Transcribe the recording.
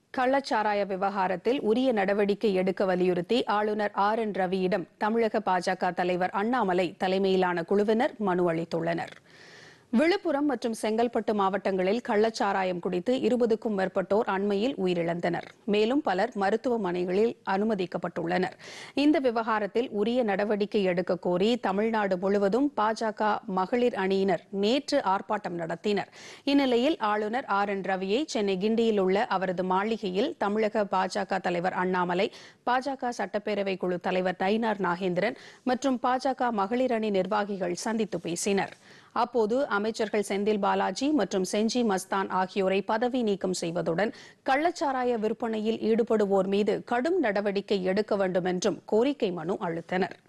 கள்ளச்சாராய விவகாரத்தில் உரிய நடவடிக்கை எடுக்க வலியுறுத்தி ஆளுநர் ஆர் என் ரவியிடம் தமிழக பாஜக தலைவர் அண்ணாமலை தலைமையிலான குழுவினர் மனு அளித்துள்ளனர் விழுப்புரம் மற்றும் செங்கல்பட்டு மாவட்டங்களில் கள்ளச்சாராயம் குடித்து இருபதுக்கும் மேற்பட்டோர் அண்மையில் உயிரிழந்தனர் மேலும் பலர் மருத்துவமனைகளில் அனுமதிக்கப்பட்டுள்ளனர் இந்த விவகாரத்தில் உரிய நடவடிக்கை எடுக்க கோரி தமிழ்நாடு முழுவதும் பாஜக மகளிர் அணியினர் நேற்று ஆர்ப்பாட்டம் நடத்தினர் இந்நிலையில் ஆளுநர் ஆர் என் ரவியை சென்னை கிண்டியில் உள்ள அவரது மாளிகையில் தமிழக பாஜக தலைவர் அண்ணாமலை பாஜக சட்டப்பேரவை குழு தலைவர் நயினார் நாகேந்திரன் மற்றும் பாஜக மகளிர் அணி நிர்வாகிகள் சந்தித்து பேசினர் அப்போது அமைச்சர்கள் செந்தில் பாலாஜி மற்றும் செஞ்சி மஸ்தான் ஆகியோரை பதவி நீக்கம் செய்வதுடன் கள்ளச்சாராய விற்பனையில் ஈடுபடுவோர் மீது கடும் நடவடிக்கை எடுக்க வேண்டும் என்றும் கோரிக்கை மனு அளித்தனர்